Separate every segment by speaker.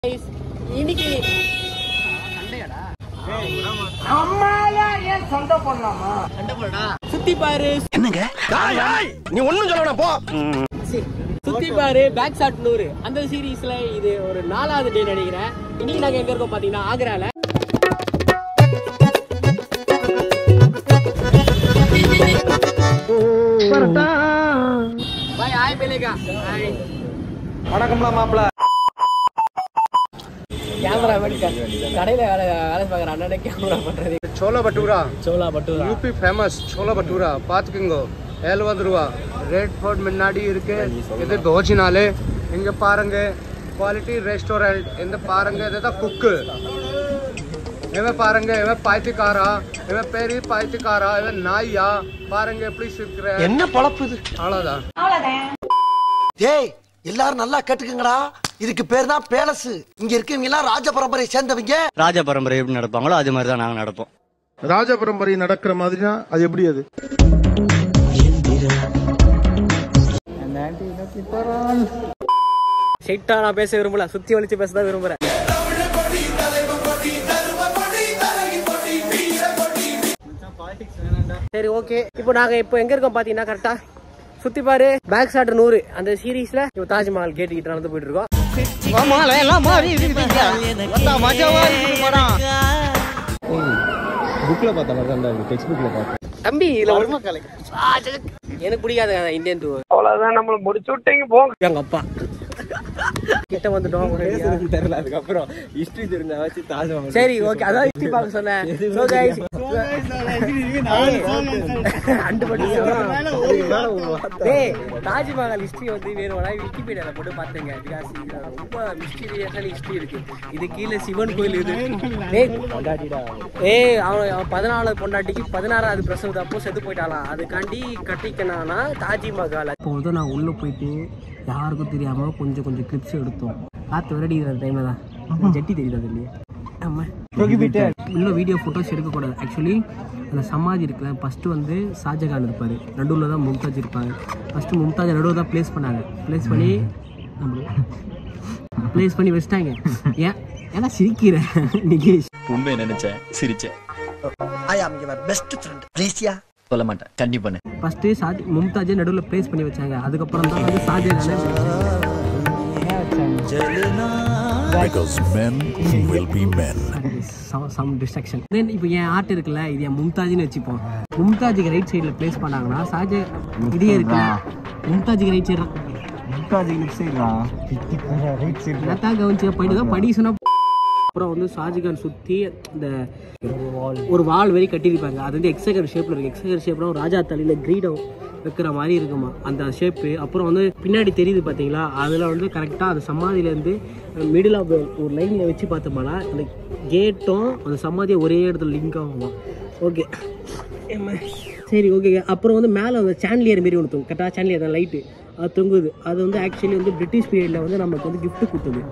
Speaker 1: guys, இன்னைக்கு சண்டை போடடா சுத்தி பாரு
Speaker 2: நீ ஒண்ணும் சொல்லணும் போ
Speaker 1: சுத்தி பாரு பேக் ஷாட் நூறு அந்த சீரீஸ்ல இது ஒரு நாலாவது டே நினைக்கிறேன் இன்னைக்கு நாங்க எங்க இருக்கோம் பாத்தீங்கன்னா ஆக்ரால பாய் ஹாய் பெலேகா ஹாய்
Speaker 2: வணக்கம்ல மாப்பிள
Speaker 1: கேமரா கடையில வேலை வேலை பார்க்குற அண்ணனே கேமரா பண்றது
Speaker 2: சோளா பட்டூரா
Speaker 1: சோலா பட்டூரா
Speaker 2: யூபி ஃபேமஸ் சோளா பட்டூரா பாத்துக்கோங்க ஏழுபது ரூபா ரெட் ஃபோர்ட் முன்னாடி இருக்கு இது தோஜினாலே இங்க பாருங்க குவாலிட்டி ரெஸ்டாரண்ட் இந்த பாருங்க இதுதான் குக்கு இவன் பாருங்க இவன் பாய்த்திக்காரா இவன் பெரிய பாய்த்திக்காரா இவன் நாயா பாருங்க எப்படி சிக்கிற
Speaker 3: என்ன பொழப்பு இது
Speaker 2: அவ்வளவுதான்
Speaker 3: டேய் எல்லாரும் நல்லா கேட்டுக்குங்கடா இதுக்கு பேர் தான் பேலஸ் இங்க இருக்கவங்க எல்லாம் ராஜ பரம்பரையை சேர்ந்தவங்க
Speaker 4: ராஜ பரம்பரை எப்படி நடப்பாங்களோ அது மாதிரி தான் நாங்கள் நடப்போம்
Speaker 5: ராஜ பரம்பரை நடக்கிற மாதிரினா அது எப்படி அது
Speaker 1: ஸ்ட்ரைட்டா நான் பேச விரும்பல சுத்தி வலிச்சு பேச தான் விரும்புறேன் சரி ஓகே இப்போ நாங்க இப்போ எங்க இருக்கோம் பாத்தீங்கன்னா கரெக்டா சுத்தி பாரு பேக் ஷாட் நூறு அந்த சீரீஸ்ல இப்போ தாஜ்மஹால் கேட்டு கிட்ட நடந்து போயிட்டு இருக்கோம் தம்பி இதுல ஒரு ஆ, சரி. எனக்கு பிடிக்காது இந்தியன் டூ அவ்வளவுதான் நம்மள முடிச்சு விட்டீங்க போங்க எங்க அப்பா கிட்ட வந்துட்டோம் தெரியல அதுக்கப்புறம் ஹிஸ்டரி தெரிஞ்ச வச்சு தாஜ்மஹால் சரி ஓகே அதான் ஹிஸ்டரி பார்க்க சொன்னேன் So guys, அண்டு பண்ணி டேய் தாஜ்மஹால் ஹிஸ்டரி வந்து வேணும்னா விக்கிபீடியால போட்டு பாத்துங்க பிகாஸ் இதுல ரொம்ப மிஸ்டீரியஸான ஹிஸ்டரி இருக்கு இது கீழே சிவன் கோயில் இது டேய் ஏய் அவன் அவன் பதினாலு பொண்டாட்டிக்கு பதினாறாவது பிரசவத்து அப்போ செத்து போயிட்டாலாம் அதுக்காண்டி கட்டிக்கனானா தாஜ்மஹால் இப்போ வந்து நான் உள்ள போயிட்டு யாருக்கும் தெரியாம கொஞ்சம் கொஞ்சம் கிளிப்ஸ் எடுத்தோம் காத்து விரடிக்கிற டைம்ல தான் ஜட்டி தெரியுது அது இல்லையே ஆமா இன்னும் வீடியோ ஃபோட்டோஸ் எடுக்கக்கூடாது ஆக்சுவலி அந்த சமாதி இருக்குல்ல ஃபஸ்ட்டு வந்து ஷாஜகான் இருப்பார் நடுவில் தான் மும்தாஜ் இருப்பாங்க ஃபஸ்ட்டு மும்தாஜ் நடுவில் தான் ப்ளேஸ் பண்ணாங்க ப்ளேஸ் பண்ணி ப்ளேஸ் பண்ணி வச்சிட்டாங்க ஏன் ஏன்னா சிரிக்கிற நிகேஷ்
Speaker 4: உண்மையை நினைச்சேன் சிரிச்சேன்
Speaker 3: ஐ ஆம் யுவர் பெஸ்ட் ஃப்ரெண்ட் ப்ளீஸ்யா
Speaker 4: சொல்ல மாட்டேன் கண்டிப்பா
Speaker 1: ஃபஸ்ட்டு ஷாஜ் மும்தாஜை நடுவில் ப்ளேஸ் பண்ணி வச்சாங்க அதுக்கப்புறம் தான் வந்து ஷாஜகானை
Speaker 6: Because men will be men.
Speaker 1: Some destruction then இப்போ என் ஆர்ட் இருக்குல்ல இது என் மும்தாஜ்னு வச்சுப்போம் மும்தாஜுக்கு ரைட் சைடில் ப்ளேஸ் பண்ணாங்கன்னா ஷாஜ இதே இருக்குல்ல மும்தாஜுக்கு ரைட் சைடு நான் தான் கவனிச்சு போயிட்டு தான் படி சொன்னா அப்புறம் வந்து ஷாஜகான் சுற்றி இந்த ஒரு வால் வரி கட்டியிருப்பாங்க அது வந்து எக்ஸகர் ஷேப்பில் இருக்குது எக்ஸகர் ஷேப்னா ஒரு ராஜா தலையில் கிரீடம் வைக்கிற மாதிரி இருக்குமா அந்த ஷேப்பு அப்புறம் வந்து பின்னாடி தெரியுது பார்த்தீங்களா அதில் வந்து கரெக்டாக அந்த சமாதியிலேருந்து மிடில் ஆஃப் ஒரு லைனில் வச்சு பார்த்தோம்னா அந்த கேட்டும் அந்த சமாதியை ஒரே இடத்துல லிங்க் ஆகுமா ஓகே சரி ஓகே அப்புறம் வந்து மேலே அந்த சாண்ட்லியர் மாரி ஒன்று தொங்கும் கரெக்டாக சாண்ட்லியர் தான் லைட்டு அது தொங்குது அது வந்து ஆக்சுவலி வந்து பிரிட்டிஷ் பீரியடில் வந்து நமக்கு வந்து gift கொடுத்தது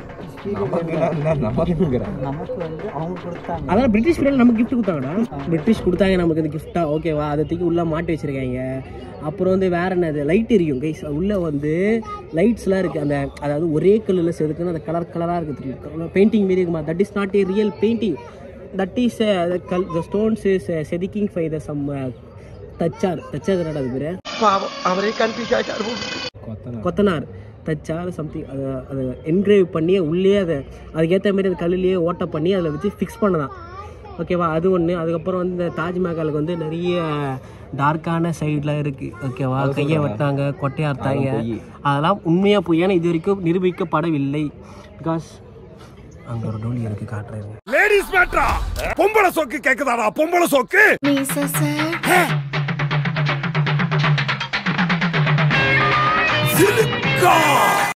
Speaker 1: அதெல்லாம் பிரிட்டிஷ் பீரியட் நமக்கு gift கொடுத்தாங்கடா பிரிட்டிஷ் கொடுத்தாங்க நமக்கு இந்த கிஃப்டா ஓகேவா அதை தூக்கி உள்ள மாட்டி வச்சிருக்காங்க அப்புறம் வந்து வேற என்னது லைட் எரியும் கைஸ் உள்ள வந்து லைட்ஸ்லாம் இருக்கு அந்த அதாவது ஒரே கல்லில் செதுக்குன்னு அந்த கலர் கலராக இருக்கு தெரியும் பெயிண்டிங் மாரி இருக்குமா that is not a real painting that is கல் த ஸ்டோன்ஸ் இஸ் செதுக்கிங் ஃபை த சம் தச்சார் தச்சார் அது பேர்
Speaker 3: பாவம் அவரே கன்ஃபியூஸ் ஆயிட்டாரு
Speaker 1: கொத்தனார் தச்சா சம்திங் அதை அதை என்கிரேவ் பண்ணி உள்ளே அதை அதுக்கேற்ற மாதிரி அந்த கல்லுலேயே ஓட்ட பண்ணி அதில் வச்சு ஃபிக்ஸ் பண்ணதான் ஓகேவா அது ஒன்று அதுக்கப்புறம் வந்து இந்த தாஜ்மஹாலுக்கு வந்து நிறைய டார்க்கான சைட்லாம் இருக்குது ஓகேவா கையை வைத்தாங்க கொட்டையை அறுத்தாங்க அதெல்லாம் உண்மையாக போய் ஏன்னா இது வரைக்கும் நிரூபிக்கப்படவில்லை பிகாஸ் அங்கே ஒரு டோலி இருக்குது காட்டுறேன்
Speaker 6: லேடிஸ் மேட்ரா பொம்பளை சோக்கு கேக்குதாடா பொம்பளை சோக்கு
Speaker 7: Lisa said.
Speaker 6: சிலுக்கா